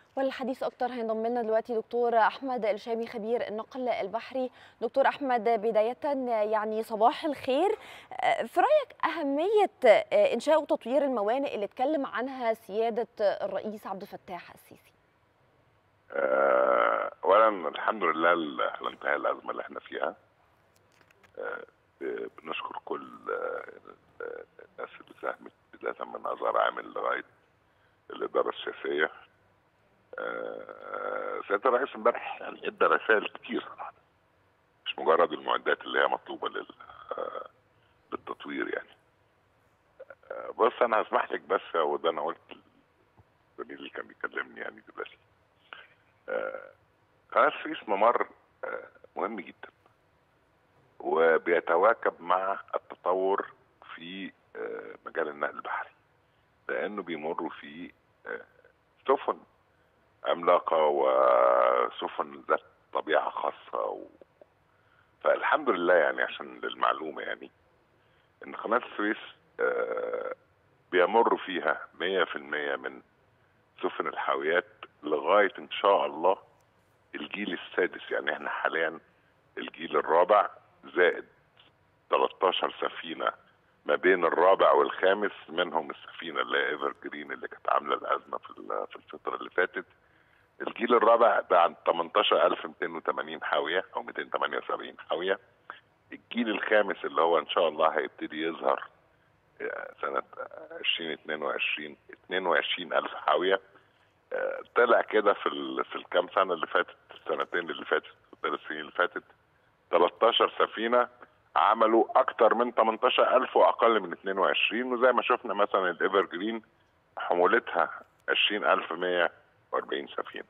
والحديث اكتر هينضم لنا دلوقتي دكتور احمد الشامي خبير النقل البحري دكتور احمد بدايه يعني صباح الخير في رايك اهميه انشاء وتطوير الموانئ اللي اتكلم عنها سياده الرئيس عبد الفتاح السيسي اولا الحمد لله على انتهاء الازمه اللي احنا فيها بنشكر كل الناس اللي ساهمت بدايه من ازهر عامل لغايه الاداره السياسيه سياده الرئيس امبارح يعني ادى رسائل كتير صراحه مش مجرد المعدات اللي هي مطلوبه لل للتطوير يعني بص انا هسمح لك بس وده انا قلت الزميل اللي كان بيكلمني يعني دلوقتي قناه السويس ممر مهم جدا وبيتواكب مع التطور في مجال النقل البحري لانه بيمر في سفن عملاقه وسفن ذات طبيعه خاصه و... فالحمد لله يعني عشان للمعلومه يعني ان قناه السويس بيمر فيها 100% من سفن الحاويات لغايه ان شاء الله الجيل السادس يعني احنا حاليا الجيل الرابع زائد 13 سفينه ما بين الرابع والخامس منهم السفينه اللي هي ايفر جرين اللي كانت عامله الازمه في في الفتره اللي فاتت الجيل الرابع ده عن 18280 حاويه او 278 حاويه الجيل الخامس اللي هو ان شاء الله هيبتدي يظهر سنه 2022 22000 حاويه طلع كده في ال... في الكام سنه اللي فاتت السنتين اللي فاتت الثلاث سنين اللي فاتت 13 سفينه عملوا اكتر من 18000 واقل من 22 وزي ما شفنا مثلا الايفر جرين حمولتها 20140 سفينه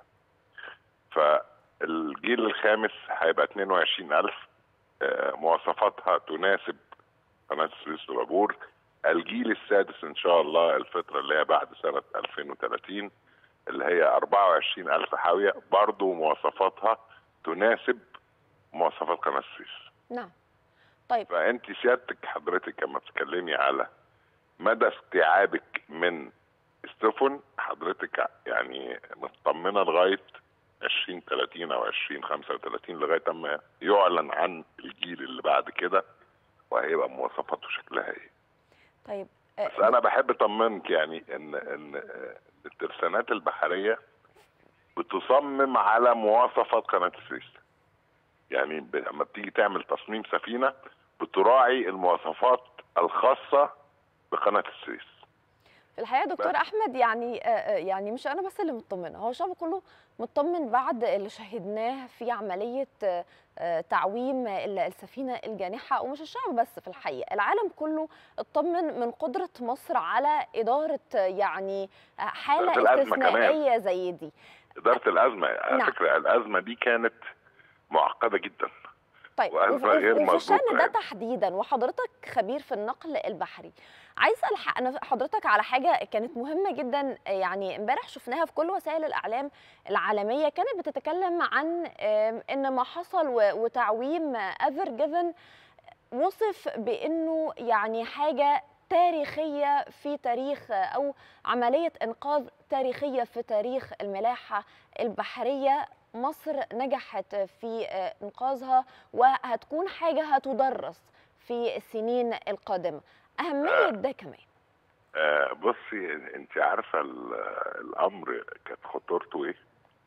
فالجيل الخامس هيبقى 22000 مواصفاتها تناسب قناه السويس والعبور الجيل السادس ان شاء الله الفتره اللي هي بعد سنه 2030 اللي هي 24000 حاويه برضه مواصفاتها تناسب مواصفات قناه السويس نعم طيب فانت سيادتك حضرتك لما بتتكلمي على مدى استيعابك من السفن حضرتك يعني مطمنه لغايه 2030 او 2035 لغايه اما يعلن عن الجيل اللي بعد كده وهيبقى مواصفاته شكلها ايه. طيب بس انا بحب اطمنك يعني ان ان الترسانات البحريه بتصمم على مواصفات قناه السويس. يعني لما بتيجي تعمل تصميم سفينه بتراعي المواصفات الخاصه بقناه السويس. في الحقيقه دكتور احمد يعني يعني مش انا بس اللي مطمنه هو الشعب كله مطمن بعد اللي شهدناه في عمليه تعويم السفينه الجانحه ومش الشعب بس في الحقيقه العالم كله اطمن من قدره مصر على اداره يعني حاله استثنائيه زي دي اداره الازمه على نعم. فكره الازمه دي كانت معقده جدا طيب وفي الشان ده تحديدا وحضرتك خبير في النقل البحري عايز اسال انا حضرتك على حاجه كانت مهمه جدا يعني امبارح شفناها في كل وسائل الاعلام العالميه كانت بتتكلم عن ان ما حصل وتعويم ايفر جيفن وصف بانه يعني حاجه تاريخيه في تاريخ او عمليه انقاذ تاريخيه في تاريخ الملاحه البحريه مصر نجحت في انقاذها وهتكون حاجه هتدرس في السنين القادمه اهميه ده كمان آه بصي انت عارفه الامر كانت خطورته ايه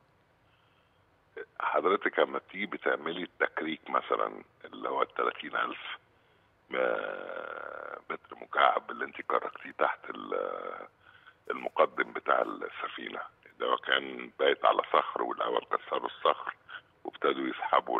حضرتك لما تيجي بتعملي التكريك مثلا اللي هو ال 30000 متر مكعب اللي انت كركتيه تحت المقدم بتاع السفينه ده كان بايت على صخر والاول كسروا الصخر وابتدوا يسحبوا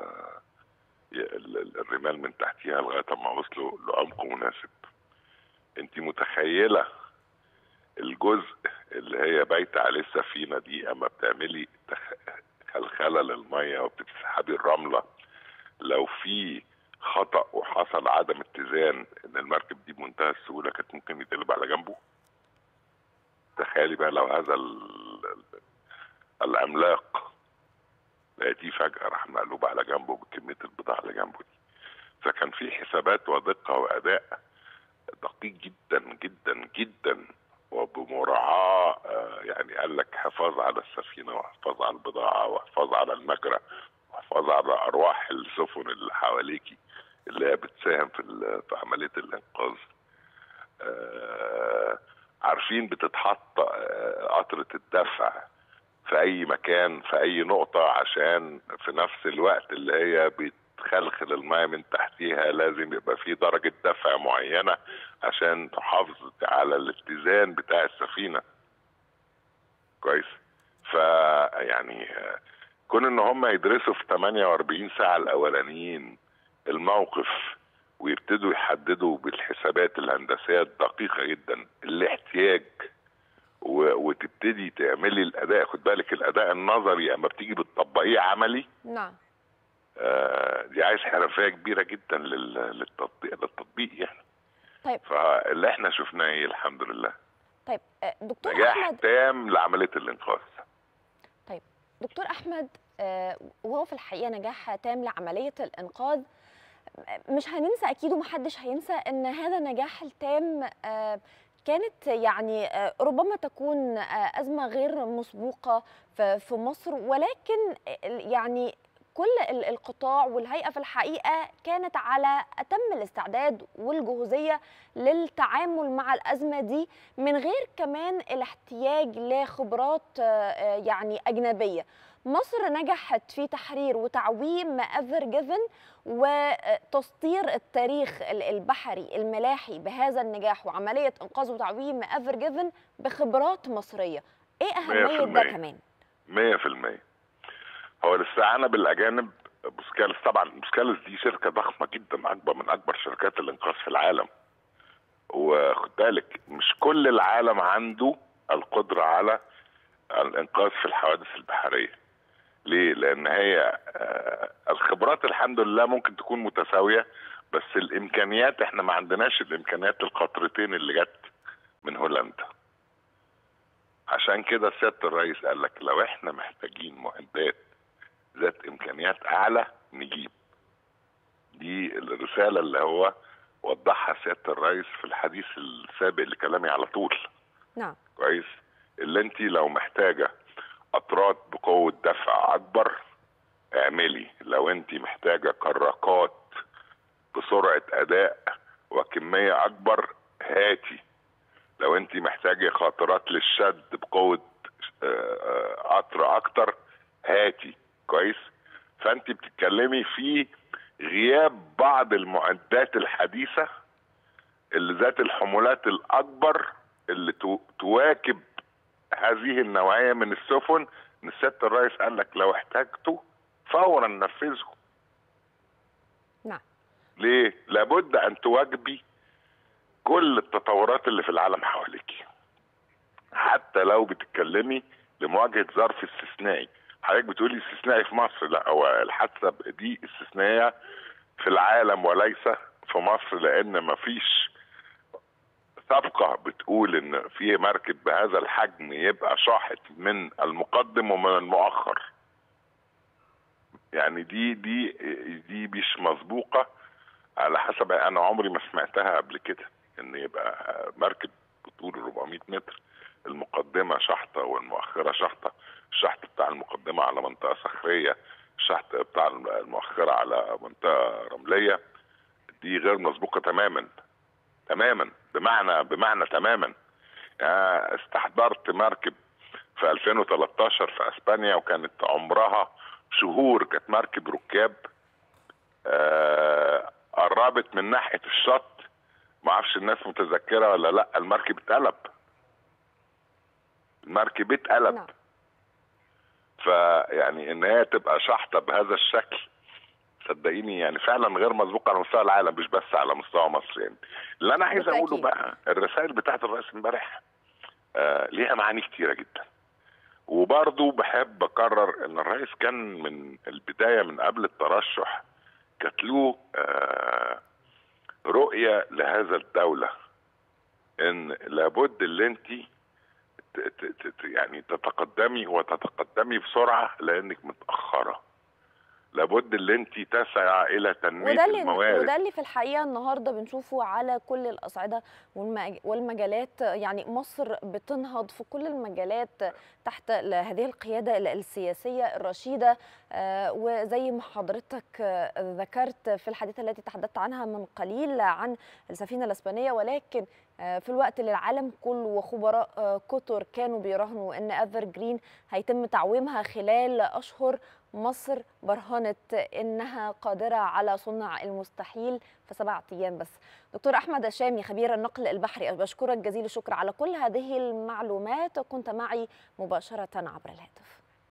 الرمال من تحتيها لغايه ما وصلوا لعمق مناسب انت متخيله الجزء اللي هي بايته عليه السفينه دي اما بتعملي خلخله للميه وبتسحبي الرمله لو في خطا وحصل عدم اتزان ان المركب دي بمنتهى السهوله كانت ممكن يتقلب على جنبه تخيلي بقى لو هذا العملاق لقيتيه فجأة راح مقلوب على جنبه بكمية البضاعة اللي جنبه دي فكان في حسابات ودقة وأداء دقيق جدا جدا جدا وبمراعاه يعني قال لك حفاظ على السفينه وحفاظ على البضاعه وحفاظ على المجرى وحفاظ على ارواح السفن اللي حواليكي اللي هي بتساهم في في عمليه الانقاذ عارفين بتتحط قطره الدفع في اي مكان في اي نقطه عشان في نفس الوقت اللي هي بتخلخل الماء من تحتيها لازم يبقى في درجه دفع معينه عشان تحافظ على الاتزان بتاع السفينه كويس فيعني كون ان هم يدرسوا في 48 ساعه الاولانيين الموقف ويبتدوا يحددوا بالحسابات الهندسيه الدقيقه جدا الاحتياج وتبتدي تعملي الاداء خد بالك الاداء النظري اما بتيجي بتطبقيه عملي نعم آه دي عايز حرفيه كبيره جدا للتطبيق للتطبيق يعني طيب فاللي احنا شفناه ايه الحمد لله طيب دكتور نجاح احمد تام لعمليه الانقاذ طيب دكتور احمد آه وهو في الحقيقه نجاح تام لعمليه الانقاذ مش هننسى اكيد ومحدش هينسى ان هذا النجاح التام آه كانت يعني ربما تكون أزمة غير مسبوقة في مصر ولكن يعني كل القطاع والهيئة في الحقيقة كانت على أتم الاستعداد والجهوزية للتعامل مع الأزمة دي من غير كمان الاحتياج لخبرات يعني أجنبية مصر نجحت في تحرير وتعويم ايفر جيفن وتسطير التاريخ البحري الملاحي بهذا النجاح وعمليه انقاذ وتعويم ايفر جيفن بخبرات مصريه ايه اهميه ده كمان 100% هو الاستعانه بالاجانب بوسكالس طبعا بوسكالس دي شركه ضخمه جدا اكبر من اكبر شركات الانقاذ في العالم وخد بالك مش كل العالم عنده القدره على الانقاذ في الحوادث البحريه ليه؟ لان هي الخبرات الحمد لله ممكن تكون متساويه بس الامكانيات احنا ما عندناش الامكانيات القطرتين اللي جت من هولندا. عشان كده سياده الرئيس قال لك لو احنا محتاجين معدات ذات امكانيات اعلى نجيب. دي الرساله اللي هو وضحها سياده الرئيس في الحديث السابق لكلامي على طول. نعم. كويس؟ اللي انت لو محتاجه اطراد بقوه دفع اكبر اعملي لو انت محتاجه كراكات بسرعه اداء وكميه اكبر هاتي لو انت محتاجه خاطرات للشد بقوه قطر اكتر هاتي كويس فانت بتتكلمي في غياب بعض المعدات الحديثه اللي ذات الحمولات الاكبر اللي تواكب هذه النوعيه من السفن ان سياده الرئيس قال لك لو احتاجته فورا نفذه. نعم. ليه؟ لابد ان تواجبي كل التطورات اللي في العالم حواليك. حتى لو بتتكلمي لمواجهه ظرف استثنائي. حضرتك بتقولي استثنائي في مصر لا هو الحادثه دي استثنائيه في العالم وليس في مصر لان مفيش صفقه بتقول ان في مركب بهذا الحجم يبقى شاحط من المقدم ومن المؤخر يعني دي دي دي مش مسبوقه على حسب انا عمري ما سمعتها قبل كده ان يبقى مركب بطول 400 متر المقدمه شحطه والمؤخره شحطه الشحط بتاع المقدمه على منطقه صخريه الشحط بتاع المؤخره على منطقه رمليه دي غير مسبوقه تماما تماما بمعنى بمعنى تماما يعني استحضرت مركب في 2013 في اسبانيا وكانت عمرها شهور كانت مركب ركاب آه قربت من ناحيه الشط ما اعرفش الناس متذكره ولا لا المركب اتقلب المركب اتقلب نعم. فيعني ان هي تبقى شحطه بهذا الشكل صدقيني يعني فعلا غير مسبوق على مستوى العالم مش بس على مستوى مصر يعني اللي انا عايز بالتأكيد. اقوله بقى الرسائل بتاعت الرئيس امبارح آه ليها معاني كتيره جدا وبرضه بحب اكرر ان الرئيس كان من البدايه من قبل الترشح كانت له آه رؤيه لهذا الدوله ان لابد اللي انت ت- ت- ت- يعني تتقدمي وتتقدمي بسرعه لانك متاخره لابد اللي انت تسعى الى تنميه وده اللي الموارد وده اللي في الحقيقه النهارده بنشوفه على كل الاصعده والمجالات يعني مصر بتنهض في كل المجالات تحت هذه القياده السياسيه الرشيده وزي ما حضرتك ذكرت في الحديث التي تحدثت عنها من قليل عن السفينه الاسبانيه ولكن في الوقت اللي العالم كله وخبراء كتر كانوا بيراهنوا ان ايفر جرين هيتم تعويمها خلال اشهر مصر برهنت انها قادره على صنع المستحيل في سبعة ايام بس. دكتور احمد الشامي خبير النقل البحري بشكرك جزيل الشكر على كل هذه المعلومات كنت معي مباشره عبر الهاتف.